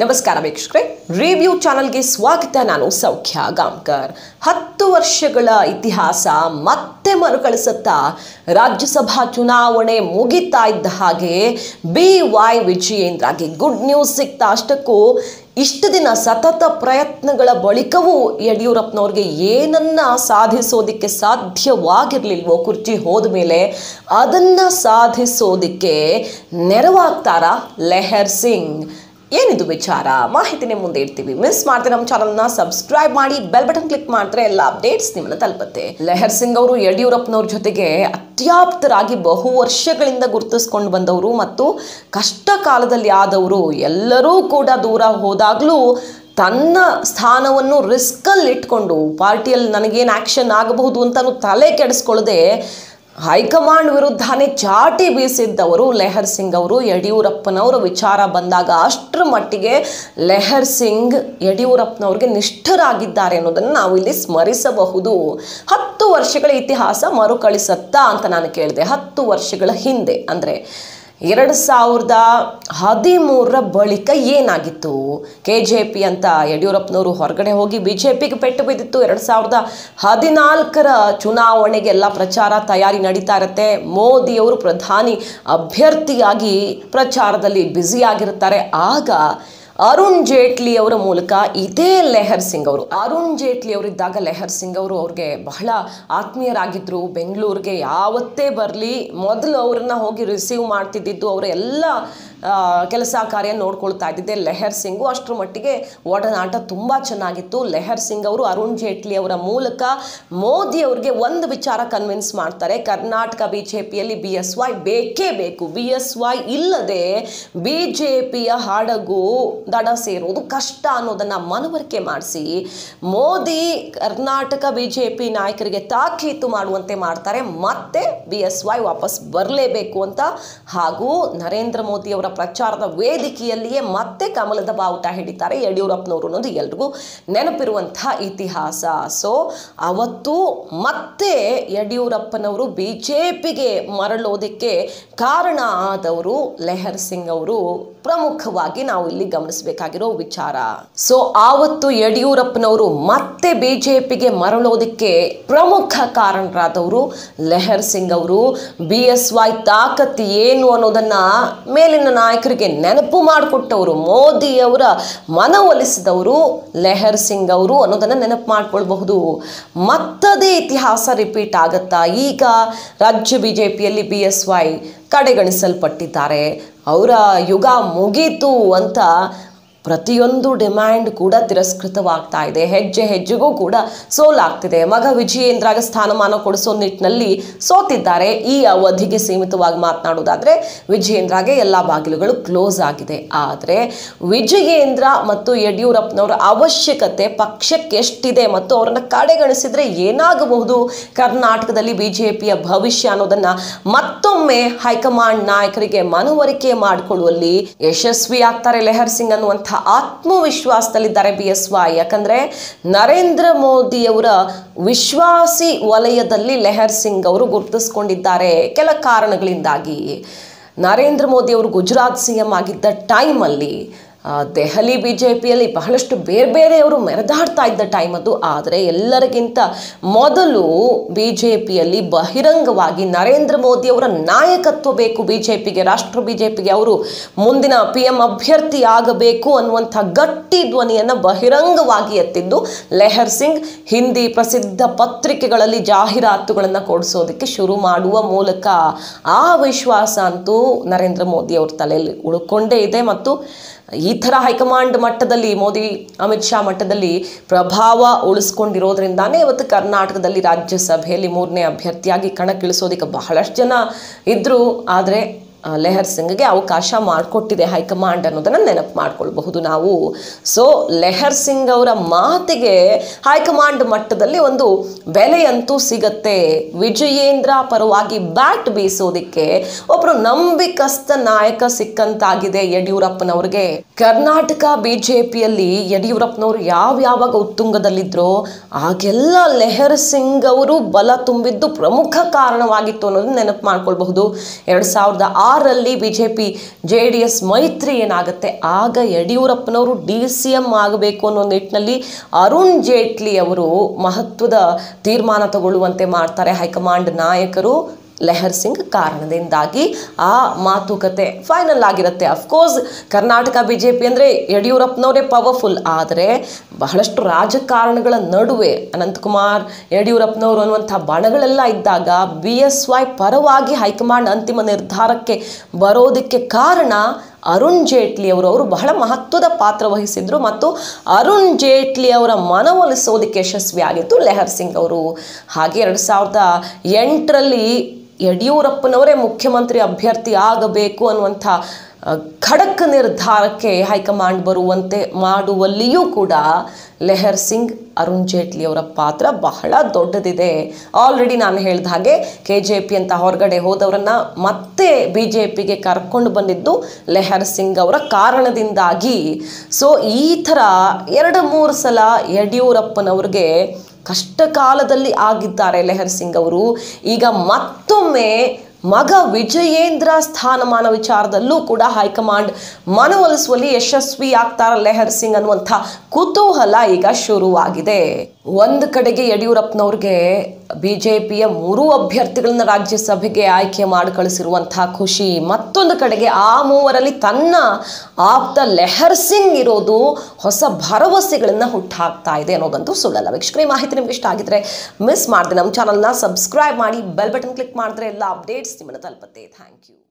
ನಮಸ್ಕಾರ ವೀಕ್ಷಕರೇ ರಿವ್ಯೂ ಚಾನಲ್ಗೆ ಸ್ವಾಗತ ನಾನು ಸೌಖ್ಯ ಗಾಂವ್ಕರ್ ಹತ್ತು ವರ್ಷಗಳ ಇತಿಹಾಸ ಮತ್ತೆ ಮರುಕಳಿಸುತ್ತಾ ರಾಜ್ಯಸಭಾ ಚುನಾವಣೆ ಮುಗಿತಾ ಇದ್ದ ಹಾಗೆ ಬಿ ವೈ ವಿಜಯೇಂದ್ರಗೆ ಗುಡ್ ನ್ಯೂಸ್ ಸಿಗ್ತಾ ಅಷ್ಟಕ್ಕೂ ಇಷ್ಟು ದಿನ ಸತತ ಪ್ರಯತ್ನಗಳ ಬಳಿಕವೂ ಯಡಿಯೂರಪ್ಪನವ್ರಿಗೆ ಏನನ್ನ ಸಾಧಿಸೋದಿಕ್ಕೆ ಸಾಧ್ಯವಾಗಿರ್ಲಿಲ್ವೋ ಕುರ್ಚಿ ಹೋದ ಮೇಲೆ ಅದನ್ನ ಸಾಧಿಸೋದಿಕ್ಕೆ ನೆರವಾಗ್ತಾರಾ ಲೆಹರ್ ಸಿಂಗ್ ಏನಿದು ವಿಚಾರ ಮಾಹಿತಿನೇ ಮುಂದೆ ಇಡ್ತೀವಿ ಮಿಸ್ ಮಾಡ್ತೀವಿ ನಮ್ಮ ಚಾನಲ್ನ ಸಬ್ಸ್ಕ್ರೈಬ್ ಮಾಡಿ ಬೆಲ್ ಬಟನ್ ಕ್ಲಿಕ್ ಮಾಡಿದ್ರೆ ಎಲ್ಲ ಅಪ್ಡೇಟ್ಸ್ ನಿಮ್ಮನ್ನ ತಲುಪುತ್ತೆ ಲೆಹರ್ ಸಿಂಗ್ ಅವರು ಯಡಿಯೂರಪ್ಪನವ್ರ ಜೊತೆಗೆ ಅತ್ಯಾಪ್ತರಾಗಿ ಬಹು ವರ್ಷಗಳಿಂದ ಗುರುತಿಸ್ಕೊಂಡು ಬಂದವರು ಮತ್ತು ಕಷ್ಟ ಕಾಲದಲ್ಲಿ ಆದವರು ಎಲ್ಲರೂ ಕೂಡ ದೂರ ಹೋದಾಗಲೂ ತನ್ನ ಸ್ಥಾನವನ್ನು ರಿಸ್ಕಲ್ಲಿ ಇಟ್ಕೊಂಡು ಪಾರ್ಟಿಯಲ್ಲಿ ನನಗೇನು ಆ್ಯಕ್ಷನ್ ಆಗಬಹುದು ಅಂತಲೂ ತಲೆ ಕೆಡಿಸ್ಕೊಳ್ಳದೆ ಹೈಕಮಾಂಡ್ ವಿರುದ್ಧನೇ ಚಾಟಿ ಬೀಸಿದ್ದವರು ಲೆಹರ್ ಸಿಂಗ್ ಅವರು ಯಡಿಯೂರಪ್ಪನವರ ವಿಚಾರ ಬಂದಾಗ ಅಷ್ಟರ ಮಟ್ಟಿಗೆ ಲೆಹರ್ ಸಿಂಗ್ ಯಡಿಯೂರಪ್ಪನವ್ರಿಗೆ ನಿಷ್ಠರಾಗಿದ್ದಾರೆ ಅನ್ನೋದನ್ನು ನಾವು ಇಲ್ಲಿ ಸ್ಮರಿಸಬಹುದು ಹತ್ತು ವರ್ಷಗಳ ಇತಿಹಾಸ ಮರುಕಳಿಸತ್ತಾ ಅಂತ ನಾನು ಕೇಳಿದೆ ಹತ್ತು ವರ್ಷಗಳ ಹಿಂದೆ ಅಂದರೆ ಎರಡು ಸಾವಿರದ ಹದಿಮೂರರ ಬಳಿಕ ಏನಾಗಿತ್ತು ಕೆ ಜೆ ಪಿ ಅಂತ ಯಡಿಯೂರಪ್ಪನವರು ಹೊರಗಡೆ ಹೋಗಿ ಬಿ ಜೆ ಪಿಗೆ ಪೆಟ್ಟು ಬಿದ್ದಿತ್ತು ಎರಡು ಸಾವಿರದ ಹದಿನಾಲ್ಕರ ಚುನಾವಣೆಗೆಲ್ಲ ಪ್ರಚಾರ ತಯಾರಿ ನಡೀತಾ ಇರುತ್ತೆ ಮೋದಿಯವರು ಪ್ರಧಾನಿ ಅಭ್ಯರ್ಥಿಯಾಗಿ ಪ್ರಚಾರದಲ್ಲಿ ಬ್ಯುಸಿಯಾಗಿರ್ತಾರೆ ಆಗ ಅರುಣ್ ಜೇಟ್ಲಿ ಅವರ ಮೂಲಕ ಇದೇ ಲೆಹರ್ ಸಿಂಗ್ ಅವರು ಅರುಣ್ ಜೇಟ್ಲಿ ಅವರಿದ್ದಾಗ ಲೆಹರ್ ಸಿಂಗ್ ಅವರು ಅವ್ರಿಗೆ ಬಹಳ ಆತ್ಮೀಯರಾಗಿದ್ದರು ಬೆಂಗಳೂರಿಗೆ ಯಾವತ್ತೇ ಬರಲಿ ಮೊದಲು ಅವ್ರನ್ನ ಹೋಗಿ ರಿಸೀವ್ ಮಾಡ್ತಿದ್ದಿದ್ದು ಅವರ ಎಲ್ಲ ಕೆಲಸ ಕಾರ್ಯ ನೋಡ್ಕೊಳ್ತಾ ಇದ್ದಿದ್ದೆ ಲೆಹರ್ ಸಿಂಗು ಅಷ್ಟರ ಮಟ್ಟಿಗೆ ಒಡನಾಟ ತುಂಬ ಚೆನ್ನಾಗಿತ್ತು ಲೆಹರ್ ಸಿಂಗ್ ಅವರು ಅರುಣ್ ಜೇಟ್ಲಿ ಅವರ ಮೂಲಕ ಮೋದಿ ಅವರಿಗೆ ಒಂದು ವಿಚಾರ ಕನ್ವಿನ್ಸ್ ಮಾಡ್ತಾರೆ ಕರ್ನಾಟಕ ಬಿ ಜೆ ಪಿಯಲ್ಲಿ ಬಿ ಎಸ್ ವೈ ಬೇಕೇ ಬೇಕು ಬಿ ಎಸ್ ವೈ ಇಲ್ಲದೆ ಬಿ ಜೆ ಪಿಯ ಹಡಗು ದಡ ಸೇರೋದು ಕಷ್ಟ ಅನ್ನೋದನ್ನು ಮನವರಿಕೆ ಮಾಡಿಸಿ Modi Karnataka B J P ನಾಯಕರಿಗೆ ತಾಕೀತು ಮಾಡುವಂತೆ ಮಾಡ್ತಾರೆ ಮತ್ತೆ ಬಿ ಎಸ್ ವೈ ವಾಪಸ್ ಬರಲೇಬೇಕು ಅಂತ ಹಾಗೂ ನರೇಂದ್ರ ಮೋದಿ ಅವರ ಪ್ರಚಾರದ ವೇದಿಕೆಯಲ್ಲಿಯೇ ಮತ್ತೆ ಕಮಲದ ಬಾವುಟ ಹಿಡಿತಾರೆ ಯಡಿಯೂರಪ್ಪನವರು ಅನ್ನೋದು ಎಲ್ರಿಗೂ ನೆನಪಿರುವಂತಹ ಇತಿಹಾಸ ಸೊ ಅವತ್ತು ಮತ್ತೆ ಯಡಿಯೂರಪ್ಪನವರು ಬಿ ಜೆ ಪಿಗೆ ಮರಳೋದಕ್ಕೆ ಕಾರಣ ಆದವರು ಲೆಹರ್ ಸಿಂಗ್ ಅವರು ಪ್ರಮುಖವಾಗಿ ನಾವು ಇಲ್ಲಿ ಗಮನಿಸಬೇಕಾಗಿರೋ ವಿಚಾರ ಸೊ ಆವತ್ತು ಯಡಿಯೂರಪ್ಪನವರು ಮತ್ತೆ ಬಿ ಜೆ ಪಿಗೆ ಮರಳೋದಕ್ಕೆ ಪ್ರಮುಖ ಕಾರಣರಾದವರು ಲೆಹರ್ ಸಿಂಗ್ ಅವರು ಬಿ ಎಸ್ ವೈ ತಾಕತ್ ಏನು ಅನ್ನೋದನ್ನ ಮೇಲಿನ ನಾಯಕರಿಗೆ ನೆನಪು ಮಾಡಿಕೊಟ್ಟವರು ಮೋದಿಯವರ ಮನವೊಲಿಸಿದವರು ಲೆಹರ್ ಸಿಂಗ್ ಅವರು ಅನ್ನೋದನ್ನು ನೆನಪು ಮಾಡ್ಕೊಳ್ಬಹುದು ಮತ್ತದೇ ಇತಿಹಾಸ ರಿಪೀಟ್ ಆಗುತ್ತಾ ಈಗ ರಾಜ್ಯ ಬಿ ಜೆ ಪಿಯಲ್ಲಿ ಬಿ ಎಸ್ ವೈ ಕಡೆಗಣಿಸಲ್ಪಟ್ಟಿದ್ದಾರೆ ಅವರ ಯುಗ ಮುಗೀತು ಅಂತ ಪ್ರತಿಯೊಂದು ಡಿಮ್ಯಾಂಡ್ ಕೂಡ ತಿರಸ್ಕೃತವಾಗ್ತಾ ಇದೆ ಹೆಜ್ಜೆ ಹೆಜ್ಜೆಗೂ ಕೂಡ ಸೋಲಾಗ್ತಿದೆ ಮಗ ವಿಜಯೇಂದ್ರಗೆ ಸ್ಥಾನಮಾನ ಕೊಡಿಸೋ ನಿಟ್ಟಿನಲ್ಲಿ ಸೋತಿದ್ದಾರೆ ಈ ಅವಧಿಗೆ ಸೀಮಿತವಾಗಿ ಮಾತನಾಡೋದಾದ್ರೆ ವಿಜಯೇಂದ್ರಗೆ ಎಲ್ಲ ಬಾಗಿಲುಗಳು ಕ್ಲೋಸ್ ಆಗಿದೆ ಆದರೆ ವಿಜಯೇಂದ್ರ ಮತ್ತು ಯಡಿಯೂರಪ್ಪನವರ ಅವಶ್ಯಕತೆ ಪಕ್ಷಕ್ಕೆ ಎಷ್ಟಿದೆ ಮತ್ತು ಅವರನ್ನ ಕಡೆಗಣಿಸಿದ್ರೆ ಏನಾಗಬಹುದು ಕರ್ನಾಟಕದಲ್ಲಿ ಬಿಜೆಪಿಯ ಭವಿಷ್ಯ ಅನ್ನೋದನ್ನ ಮತ್ತೊಮ್ಮೆ ಹೈಕಮಾಂಡ್ ನಾಯಕರಿಗೆ ಮನವರಿಕೆ ಮಾಡಿಕೊಳ್ಳುವಲ್ಲಿ ಯಶಸ್ವಿ ಆಗ್ತಾರೆ ಲೆಹರ್ ಸಿಂಗ್ ಅನ್ನುವಂಥ ಆತ್ಮವಿಶ್ವಾಸದಲ್ಲಿದ್ದಾರೆ ಬಿ ಎಸ್ ವೈ ಯಾಕಂದ್ರೆ ನರೇಂದ್ರ ಮೋದಿಯವರ ವಿಶ್ವಾಸಿ ವಲಯದಲ್ಲಿ ಲೆಹರ್ ಸಿಂಗ್ ಅವರು ಗುರುತಿಸ್ಕೊಂಡಿದ್ದಾರೆ ಕೆಲ ಕಾರಣಗಳಿಂದಾಗಿ ನರೇಂದ್ರ ಮೋದಿ ಅವರು ಗುಜರಾತ್ ಸಿ ಎಂ ಆಗಿದ್ದ ಟೈಮಲ್ಲಿ ದೆಹಲಿ ಬಿ ಜೆ ಪಿಯಲ್ಲಿ ಬಹಳಷ್ಟು ಬೇರೆ ಬೇರೆಯವರು ಮೆರೆದಾಡ್ತಾ ಇದ್ದ ಟೈಮ್ ಅದು ಆದರೆ ಎಲ್ಲರಿಗಿಂತ ಮೊದಲು ಬಿ ಜೆ ಪಿಯಲ್ಲಿ ಬಹಿರಂಗವಾಗಿ ನರೇಂದ್ರ ಮೋದಿ ಅವರ ನಾಯಕತ್ವ ಬೇಕು ಬಿ ಜೆ ಪಿಗೆ ರಾಷ್ಟ್ರ ಬಿ ಜೆ ಪಿಗೆ ಅವರು ಮುಂದಿನ ಪಿ ಎಂ ಅಭ್ಯರ್ಥಿ ಆಗಬೇಕು ಅನ್ನುವಂಥ ಗಟ್ಟಿ ಧ್ವನಿಯನ್ನು ಬಹಿರಂಗವಾಗಿ ಎತ್ತಿದ್ದು ಲೆಹರ್ ಸಿಂಗ್ ಹಿಂದಿ ಪ್ರಸಿದ್ಧ ಪತ್ರಿಕೆಗಳಲ್ಲಿ ಜಾಹೀರಾತುಗಳನ್ನು ಕೊಡಿಸೋದಕ್ಕೆ ಶುರು ಮಾಡುವ ಮೂಲಕ ಆ ವಿಶ್ವಾಸ ಅಂತೂ ನರೇಂದ್ರ ಮೋದಿ ಅವ್ರ ತಲೆಯಲ್ಲಿ ಉಳ್ಕೊಂಡೇ ಇದೆ ಮತ್ತು ಈ ಥರ ಹೈಕಮಾಂಡ್ ಮಟ್ಟದಲ್ಲಿ ಮೋದಿ ಅಮಿತ್ ಶಾ ಮಟ್ಟದಲ್ಲಿ ಪ್ರಭಾವ ಉಳಿಸ್ಕೊಂಡಿರೋದ್ರಿಂದಾನೇ ಇವತ್ತು ಕರ್ನಾಟಕದಲ್ಲಿ ರಾಜ್ಯಸಭೆಯಲ್ಲಿ ಮೂರನೇ ಅಭ್ಯರ್ಥಿಯಾಗಿ ಕಣಕ್ಕಿಳಿಸೋದಕ್ಕೆ ಬಹಳಷ್ಟು ಜನ ಇದ್ದರು ಆದರೆ ಲೆಹರ್ ಸಿಂಗ್ಗೆ ಅವಕಾಶ ಮಾಡಿಕೊಟ್ಟಿದೆ ಹೈಕಮಾಂಡ್ ಅನ್ನೋದನ್ನು ನೆನಪು ಮಾಡ್ಕೊಳ್ಬಹುದು ನಾವು ಸೊ ಲೆಹರ್ ಸಿಂಗ್ ಅವರ ಮಾತಿಗೆ ಹೈಕಮಾಂಡ್ ಮಟ್ಟದಲ್ಲಿ ಒಂದು ಬೆಲೆಯಂತೂ ಸಿಗತ್ತೆ ವಿಜಯೇಂದ್ರ ಪರವಾಗಿ ಬ್ಯಾಟ್ ಬೀಸೋದಕ್ಕೆ ಒಬ್ಬರು ನಂಬಿಕಸ್ತ ನಾಯಕ ಸಿಕ್ಕಂತಾಗಿದೆ ಯಡಿಯೂರಪ್ಪನವ್ರಿಗೆ ಕರ್ನಾಟಕ ಬಿ ಜೆ ಪಿಯಲ್ಲಿ ಯಡಿಯೂರಪ್ಪನವರು ಯಾವ ಯಾವಾಗ ಉತ್ತುಂಗದಲ್ಲಿದ್ದರೋ ಆಗೆಲ್ಲ ಲೆಹರ್ ಸಿಂಗ್ ಅವರು ಬಲ ತುಂಬಿದ್ದು ಪ್ರಮುಖ ಕಾರಣವಾಗಿತ್ತು ಅನ್ನೋದನ್ನ ನೆನಪು ಮಾಡ್ಕೊಳ್ಬಹುದು ಎರಡು ಸಾವಿರದ ಆರಲ್ಲಿ B J P J D S ಮೈತ್ರಿ ಏನಾಗುತ್ತೆ ಆಗ ಯಡಿಯೂರಪ್ಪನವರು ಡಿ ಸಿ ಎಂ ಆಗಬೇಕು ಅನ್ನೋ ನಿಟ್ಟಿನಲ್ಲಿ ಅರುಣ್ ಜೇಟ್ಲಿ ಅವರು ಮಹತ್ವದ ತೀರ್ಮಾನ ತಗೊಳ್ಳುವಂತೆ ಮಾಡ್ತಾರೆ ಹೈಕಮಾಂಡ್ ನಾಯಕರು ಲೆಹರ್ ಸಿಂಗ್ ಕಾರಣದಿಂದಾಗಿ ಆ ಮಾತುಕತೆ ಫೈನಲ್ ಆಗಿರುತ್ತೆ of course Karnataka B J P ಅಂದರೆ ಯಡಿಯೂರಪ್ಪನವರೇ ಪವರ್ಫುಲ್ ಆದರೆ ಬಹಳಷ್ಟು ರಾಜಕಾರಣಗಳ ನಡುವೆ ಅನಂತಕುಮಾರ್ ಯಡಿಯೂರಪ್ಪನವರು ಅನ್ನುವಂಥ ಬಣಗಳೆಲ್ಲ ಇದ್ದಾಗ ಬಿ ಎಸ್ ವೈ ಪರವಾಗಿ ಹೈಕಮಾಂಡ್ ಅಂತಿಮ ನಿರ್ಧಾರಕ್ಕೆ ಬರೋದಕ್ಕೆ ಕಾರಣ ಅರುಣ್ ಜೇಟ್ಲಿ ಅವರು ಅವರು ಬಹಳ ಮಹತ್ವದ ಪಾತ್ರ ವಹಿಸಿದ್ರು ಮತ್ತು ಅರುಣ್ ಜೇಟ್ಲಿ ಅವರ ಮನವೊಲಿಸೋದಕ್ಕೆ ಯಶಸ್ವಿಯಾಗಿತ್ತು ಲೆಹರ್ ಸಿಂಗ್ ಅವರು ಹಾಗೆ ಎರಡು ಸಾವಿರದ ಎಂಟರಲ್ಲಿ ಯಡಿಯೂರಪ್ಪನವರೇ ಮುಖ್ಯಮಂತ್ರಿ ಅಭ್ಯರ್ಥಿ ಆಗಬೇಕು ಅನ್ನುವಂಥ ಆ, ಖಡಕ್ ನಿರ್ಧಾರಕ್ಕೆ ಹೈಕಮಾಂಡ್ ಬರುವಂತೆ ಮಾಡುವಲ್ಲಿಯೂ ಕೂಡ ಲೆಹರ್ ಸಿಂಗ್ ಅರುಣ್ ಜೇಟ್ಲಿ ಅವರ ಪಾತ್ರ ಬಹಳ ದೊಡ್ಡದಿದೆ ಆಲ್ರೆಡಿ ನಾನು ಹೇಳಿದ ಹಾಗೆ ಕೆ ಜೆ ಪಿ ಅಂತ ಹೊರಗಡೆ ಹೋದವರನ್ನ ಮತ್ತೆ ಬಿ ಜೆ ಪಿಗೆ ಕರ್ಕೊಂಡು ಬಂದಿದ್ದು ಲೆಹರ್ ಸಿಂಗ್ ಅವರ ಕಾರಣದಿಂದಾಗಿ ಸೊ ಈ ಥರ ಎರಡು ಮೂರು ಸಲ ಯಡಿಯೂರಪ್ಪನವ್ರಿಗೆ ಕಷ್ಟ ಕಾಲದಲ್ಲಿ ಆಗಿದ್ದಾರೆ ಲೆಹರ್ ಸಿಂಗ್ ಅವರು ಈಗ ಮತ್ತೊಮ್ಮೆ ಮಗ ವಿಜಯೇಂದ್ರ ಸ್ಥಾನಮಾನ ವಿಚಾರದಲ್ಲೂ ಕೂಡ ಹೈಕಮಾಂಡ್ ಮನವೊಲಿಸುವಲ್ಲಿ ಯಶಸ್ವಿ ಆಗ್ತಾರ ಲೆಹರ್ ಸಿಂಗ್ ಅನ್ನುವಂಥ ಕುತೂಹಲ ಈಗ ಶುರುವಾಗಿದೆ ಒಂದು ಕಡೆಗೆ ಯಡಿಯೂರಪ್ಪನವ್ರಿಗೆ ಬಿ ಜೆ ಪಿಯ ಮೂರೂ ಅಭ್ಯರ್ಥಿಗಳನ್ನ ರಾಜ್ಯಸಭೆಗೆ ಆಯ್ಕೆ ಮಾಡಿ ಕಳಿಸಿರುವಂಥ ಖುಷಿ ಮತ್ತೊಂದು ಕಡೆಗೆ ಆ ಮೂವರಲ್ಲಿ ತನ್ನ ಆಪ್ತ ಲೆಹರ್ ಸಿಂಗ್ ಇರೋದು ಹೊಸ ಭರವಸೆಗಳನ್ನು ಹುಟ್ಟಾಕ್ತಾ ಇದೆ ಅನ್ನೋದಂತೂ ಸುಳ್ಳಲ್ಲ ವೀಕ್ಷಕರೇ ಈ ಮಾಹಿತಿ ನಿಮ್ಗೆ ಇಷ್ಟ ಆಗಿದ್ರೆ ಮಿಸ್ ಮಾಡಿದೆ ನಮ್ಮ ಚಾನಲ್ನ ಸಬ್ಸ್ಕ್ರೈಬ್ ಮಾಡಿ ಬೆಲ್ ಬಟನ್ ಕ್ಲಿಕ್ ಮಾಡಿದ್ರೆ ಎಲ್ಲ ಅಪ್ಡೇಟ್ಸ್ ನಿಮ್ಮನ್ನು ತಲುಪುತ್ತೆ ಥ್ಯಾಂಕ್ ಯು